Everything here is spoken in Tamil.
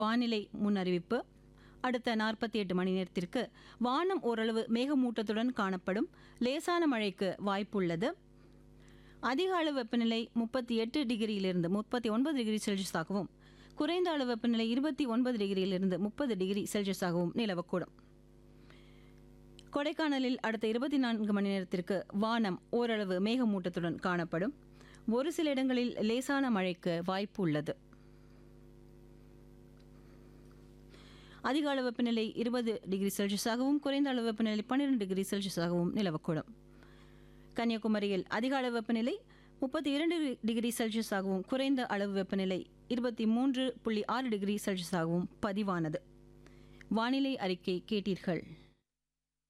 வானிலை முன்னறிவிப்பு அடுத்த நாற்பத்தி எட்டு மணி நேரத்திற்கு வானம் ஓரளவு மேகமூட்டத்துடன் காணப்படும் லேசான மழைக்கு வாய்ப்புள்ளது அதிக அளவு வெப்பநிலை முப்பத்தி எட்டு டிகிரியிலிருந்து முப்பத்தி ஒன்பது டிகிரி செல்சியஸாகவும் குறைந்த அளவு வெப்பநிலை இருபத்தி ஒன்பது டிகிரியிலிருந்து முப்பது டிகிரி செல்சியஸாகவும் நிலவக்கூடும் கொடைக்கானலில் அடுத்த இருபத்தி நான்கு மணி நேரத்திற்கு வானம் ஓரளவு மேகமூட்டத்துடன் காணப்படும் ஒரு சில இடங்களில் லேசான மழைக்கு வாய்ப்பு உள்ளது அதிக அளவு வெப்பநிலை இருபது டிகிரி செல்சியஸாகவும் குறைந்த அளவு வெப்பநிலை பன்னிரெண்டு டிகிரி செல்சியஸாகவும் நிலவக்கூடும் கன்னியாகுமரியில் அதிக அளவு வெப்பநிலை முப்பத்தி இரண்டு டிகிரி செல்சியஸாகவும் குறைந்த அளவு வெப்பநிலை இருபத்தி மூன்று புள்ளி ஆறு டிகிரி செல்சியஸாகவும் பதிவானது வானிலை அறிக்கை கேட்டீர்கள்